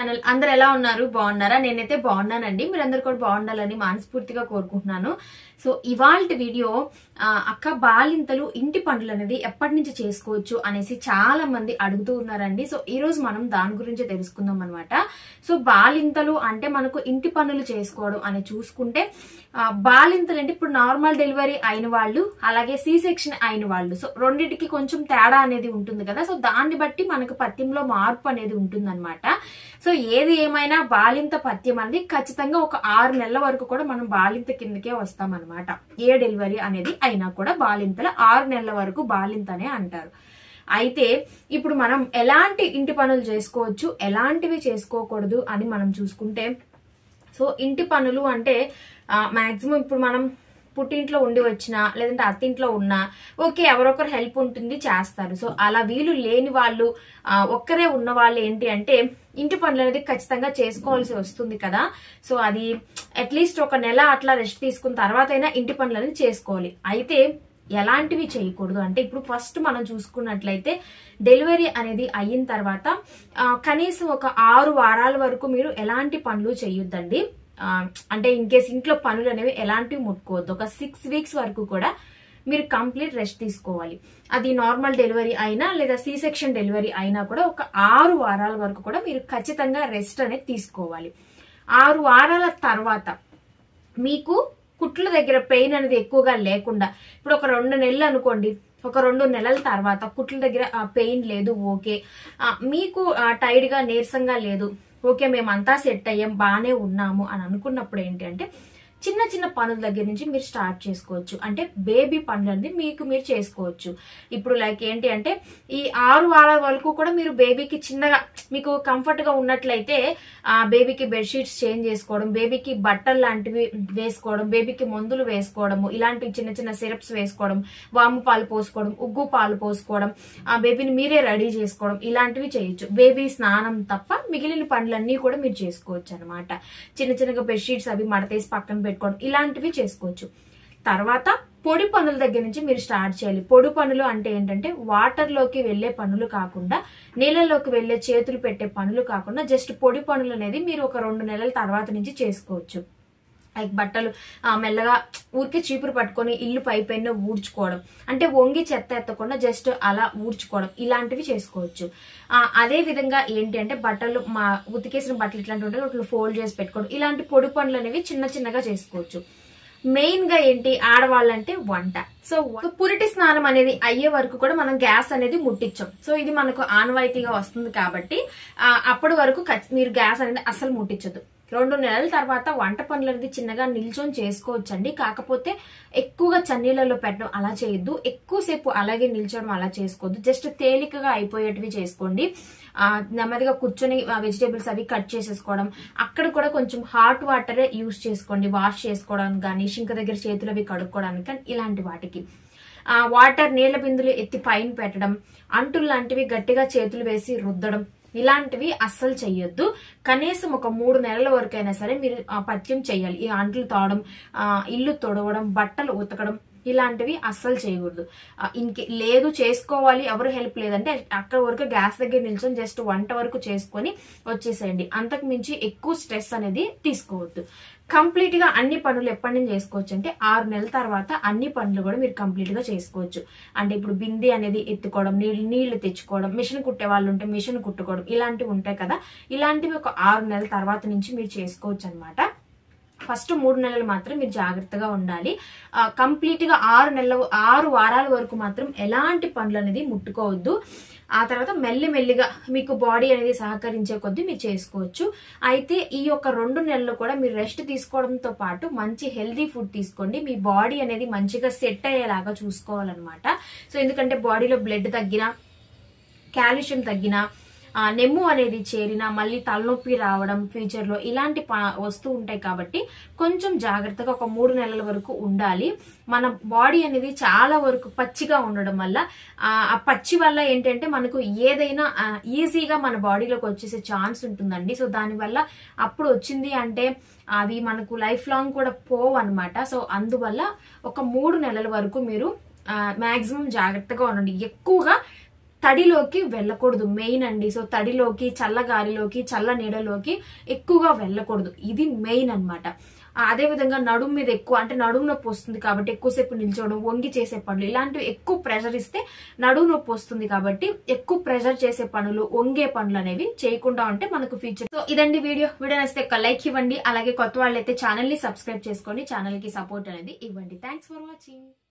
channel అందరు ఎలా ఉన్నారు బాగున్నారా నేనైతే బాగున్నానండి మీరందరూ కూడా బాగుండాలని మనస్ఫూర్తిగా కోరుకుంటున్నాను సో ఇవాళ వీడియో ఆ, అక్క బాలింతలు ఇంటి పనులు అనేది ఎప్పటి నుంచి చేసుకోవచ్చు అనేసి చాలా మంది అడుగుతూ ఉన్నారండి సో ఈ రోజు మనం దాని గురించి తెలుసుకుందాం అనమాట సో బాలింతలు అంటే మనకు ఇంటి పనులు చేసుకోవడం అని చూసుకుంటే ఆ, బాలింతలు అంటే ఇప్పుడు నార్మల్ డెలివరీ అయిన వాళ్ళు అలాగే సి సెక్షన్ అయిన వాళ్ళు సో రెండింటికి కొంచెం తేడా అనేది ఉంటుంది కదా సో దాన్ని బట్టి మనకు పత్యంలో మార్పు అనేది ఉంటుందన్నమాట సో ఏది ఏమైనా బాలింత పత్యం అనేది ఖచ్చితంగా ఒక ఆరు నెలల వరకు కూడా మనం బాలింత కిందకే వస్తామన్నమాట ఏ డెలివరీ అనేది అయినా కూడా బాలింతల ఆరు నెలల వరకు బాలింతనే అంటారు అయితే ఇప్పుడు మనం ఎలాంటి ఇంటి పనులు చేసుకోవచ్చు ఎలాంటివి చేసుకోకూడదు అని మనం చూసుకుంటే సో ఇంటి పనులు అంటే మాక్సిమం ఇప్పుడు మనం పుట్టింట్లో ఉండి వచ్చినా లేదంటే అత్తింట్లో ఉన్నా ఓకే ఎవరొకరు హెల్ప్ ఉంటుంది చేస్తారు సో అలా వీలు లేని వాళ్ళు ఆ, ఒక్కరే ఉన్న వాళ్ళు ఏంటి అంటే ఇంటి పనులు అనేది ఖచ్చితంగా చేసుకోవాల్సి వస్తుంది కదా సో అది అట్లీస్ట్ ఒక నెల అట్లా రెస్ట్ తీసుకున్న తర్వాత అయినా ఇంటి పనులు అనేది చేసుకోవాలి అయితే ఎలాంటివి చేయకూడదు అంటే ఇప్పుడు ఫస్ట్ మనం చూసుకున్నట్లయితే డెలివరీ అనేది అయిన తర్వాత ఆ, కనీసం ఒక ఆరు వారాల వరకు మీరు ఎలాంటి పనులు చేయొద్దండి ఆ, అంటే ఇన్ కేస్ ఇంట్లో పనులు అనేవి ఎలాంటివి ముట్టుకోవద్దు ఒక సిక్స్ వీక్స్ వరకు కూడా మీరు కంప్లీట్ రెస్ట్ తీసుకోవాలి అది నార్మల్ డెలివరీ అయినా లేదా సి సెక్షన్ డెలివరీ అయినా కూడా ఒక ఆరు వారాల వరకు కూడా మీరు ఖచ్చితంగా రెస్ట్ అనేది తీసుకోవాలి ఆరు వారాల తర్వాత మీకు కుట్ల దగ్గర పెయిన్ అనేది ఎక్కువగా లేకుండా ఇప్పుడు ఒక రెండు నెలలు అనుకోండి ఒక రెండు నెలల తర్వాత కుట్ల దగ్గర ఆ పెయిన్ లేదు ఓకే ఆ, మీకు టైర్డ్ గా నీరసంగా లేదు ఓకే మేమంతా సెట్ అయ్యాం బాగానే ఉన్నాము అని అనుకున్నప్పుడు ఏంటి అంటే చిన్న చిన్న పనుల దగ్గర నుంచి మీరు స్టార్ట్ చేసుకోవచ్చు అంటే బేబీ పనులు అనేది మీకు మీరు చేసుకోవచ్చు ఇప్పుడు లైక్ ఏంటి అంటే ఈ ఆరు వారాల వరకు కూడా మీరు బేబీకి చిన్నగా మీకు కంఫర్ట్ గా ఉన్నట్లయితే ఆ బేబీకి బెడ్షీట్స్ చేంజ్ చేసుకోవడం బేబీకి బట్టలు లాంటివి వేసుకోవడం బేబీకి మందులు వేసుకోవడము ఇలాంటి చిన్న చిన్న సిరప్స్ వేసుకోవడం వాము పాలు పోసుకోవడం ఉగ్గు పాలు పోసుకోవడం ఆ బేబీని మీరే రెడీ చేసుకోవడం ఇలాంటివి చేయొచ్చు బేబీ స్నానం తప్ప మిగిలిన పనులన్నీ కూడా మీరు చేసుకోవచ్చు అనమాట చిన్న చిన్నగా బెడ్షీట్స్ అవి మడతేసి పక్కన పెట్టుకోవడం ఇలాంటివి చేసుకోవచ్చు తర్వాత పొడి పనుల దగ్గర నుంచి మీరు స్టార్ట్ చేయాలి పొడి పనులు అంటే ఏంటంటే వాటర్ లోకి వెళ్లే పనులు కాకుండా నీళ్ళలోకి వెళ్లే చేతులు పెట్టే పనులు కాకుండా జస్ట్ పొడి పనులు అనేది మీరు ఒక రెండు నెలల తర్వాత నుంచి చేసుకోవచ్చు లైక్ బట్టలు ఆ, మెల్లగా ఊరికే చీపురు పట్టుకొని ఇల్లు పై పైన ఊడ్చుకోవడం అంటే వంగి చెత్త ఎత్తకుండా జస్ట్ అలా ఊడ్చుకోవడం ఇలాంటివి చేసుకోవచ్చు ఆ, అదే విధంగా ఏంటి అంటే బట్టలు మా ఉతికేసిన బట్టలు ఇట్లాంటివి ఉంటాయి వాటిలో ఫోల్డ్ చేసి పెట్టుకోవడం ఇలాంటి పొడి పనులు అనేవి చిన్న చిన్నగా చేసుకోవచ్చు మెయిన్ గా ఏంటి ఆడవాళ్ళంటే వంట సో పురిటి స్నానం అనేది అయ్యే వరకు కూడా మనం గ్యాస్ అనేది ముట్టించాం సో ఇది మనకు ఆనవాయితీగా వస్తుంది కాబట్టి ఆ, అప్పటి వరకు ఖచ్- మీరు గ్యాస్ అనేది అసలు ముట్టించదు రెండు నెలల తర్వాత వంట పనులు అనేది చిన్నగా నిల్చొని చేసుకోవచ్చండి కాకపోతే ఎక్కువగా చన్నీళ్ళలో పెట్టడం అలా చేయొద్దు ఎక్కువసేపు అలాగే నిల్చోవడం అలా చేసుకోవద్దు జస్ట్ తేలికగా అయిపోయేటివి చేసుకోండి ఆ, నెమ్మదిగా కూర్చొని వెజిటేబుల్స్ అవి కట్ చేసేసుకోవడం అక్కడ కూడా కొంచెం హాట్ వాటరే యూస్ చేసుకోండి వాష్ చేసుకోవడానికి కానీ షింక దగ్గర చేతులు అవి కడుక్కోవడానికి కానీ ఇలాంటి వాటికి ఆ వాటర్ నీళ్ల బిందులు ఎత్తి పైన పెట్టడం అంటులు లాంటివి గట్టిగా చేతులు వేసి రుద్దడం ఇలాంటివి అస్సలు చెయ్యొద్దు కనీసం ఒక మూడు నెలల వరకైనా సరే మీరు ఆ పథ్యం చేయాలి ఈ అంట్లు తోవడం ఆ, ఇల్లు తొడవడం బట్టలు ఉతకడం ఇలాంటివి అస్సలు చేయకూడదు ఆ, ఇంకే లేదు చేసుకోవాలి ఎవరు హెల్ప్ లేదంటే అక్కడ వరకు గ్యాస్ దగ్గర నిల్చొని జస్ట్ వంట వరకు చేసుకొని వచ్చేసేయండి అంతకు మించి ఎక్కువ స్ట్రెస్ అనేది తీసుకోవద్దు కంప్లీట్ గా అన్ని పనులు ఎప్పటి నుంచి చేసుకోవచ్చు అంటే ఆరు నెలల తర్వాత అన్ని పనులు కూడా మీరు కంప్లీట్ గా చేసుకోవచ్చు అంటే ఇప్పుడు బిందె అనేది ఎత్తుకోవడం నీళ్ళు నీళ్లు తెచ్చుకోవడం మిషన్ కుట్టే వాళ్ళు ఉంటే మిషన్ కుట్టుకోవడం ఇలాంటివి ఉంటాయి కదా ఇలాంటివి ఒక ఆరు నెలల తర్వాత నుంచి మీరు చేసుకోవచ్చు అనమాట ఫస్ట్ మూడు నెలలు మాత్రం మీరు జాగ్రత్తగా ఉండాలి కంప్లీట్ గా ఆరు నెలల ఆరు వారాల వరకు మాత్రం ఎలాంటి పనులు అనేది ముట్టుకోవద్దు ఆ తర్వాత మెల్లి మెల్లిగా మీకు బాడీ అనేది సహకరించే కొద్దీ మీరు చేసుకోవచ్చు అయితే ఈ యొక్క రెండు నెలలు కూడా మీరు రెస్ట్ తీసుకోవడంతో పాటు మంచి హెల్దీ ఫుడ్ తీసుకోండి మీ బాడీ అనేది మంచిగా సెట్ అయ్యేలాగా చూసుకోవాలన్నమాట సో ఎందుకంటే బాడీలో బ్లడ్ తగ్గినా కాల్షియం తగ్గినా ఆ, నెమ్ము అనేది చేరినా మళ్ళీ తలనొప్పి రావడం ఫ్యూచర్ లో ఇలాంటి ప- వస్తూ ఉంటాయి కాబట్టి కొంచెం జాగ్రత్తగా ఒక మూడు నెలల వరకు ఉండాలి మన బాడీ అనేది చాలా వరకు పచ్చిగా ఉండడం వల్ల ఆ ఆ పచ్చి వల్ల ఏంటంటే మనకు ఏదైనా ఆ, ఈజీగా మన బాడీలోకి వచ్చేసే ఛాన్స్ ఉంటుందండి సో దానివల్ల అప్పుడు వచ్చింది అంటే అవి మనకు లైఫ్ లాంగ్ కూడా పోవు అనమాట సో అందువల్ల ఒక మూడు నెలల వరకు మీరు మాక్సిమం జాగ్రత్తగా ఉండండి ఎక్కువగా తడిలోకి వెళ్ళకూడదు మెయిన్ అండి సో తడిలోకి చల్ల గాలిలోకి చల్ల నీడలోకి ఎక్కువగా వెళ్ళకూడదు ఇది మెయిన్ అన్నమాట అదే విధంగా నడుము మీద ఎక్కువ అంటే నడుము నొప్పి వస్తుంది కాబట్టి ఎక్కువసేపు నిల్చోవడం వంగి చేసే పనులు ఇలాంటివి ఎక్కువ ప్రెషర్ ఇస్తే నడుము నొప్పి వస్తుంది కాబట్టి ఎక్కువ ప్రెషర్ చేసే పనులు వంగే పనులు అనేవి చేయకుండా ఉంటే మనకు ఫ్యూచర్ సో ఇదండి వీడియో వీడియో నచ్చితే ఒక లైక్ ఇవ్వండి అలాగే కొత్త వాళ్ళైతే ఛానల్ ని సబ్స్క్రైబ్ చేసుకొని ఛానల్ కి సపోర్ట్ అనేది ఇవ్వండి థ్యాంక్స్ ఫర్ వాచింగ్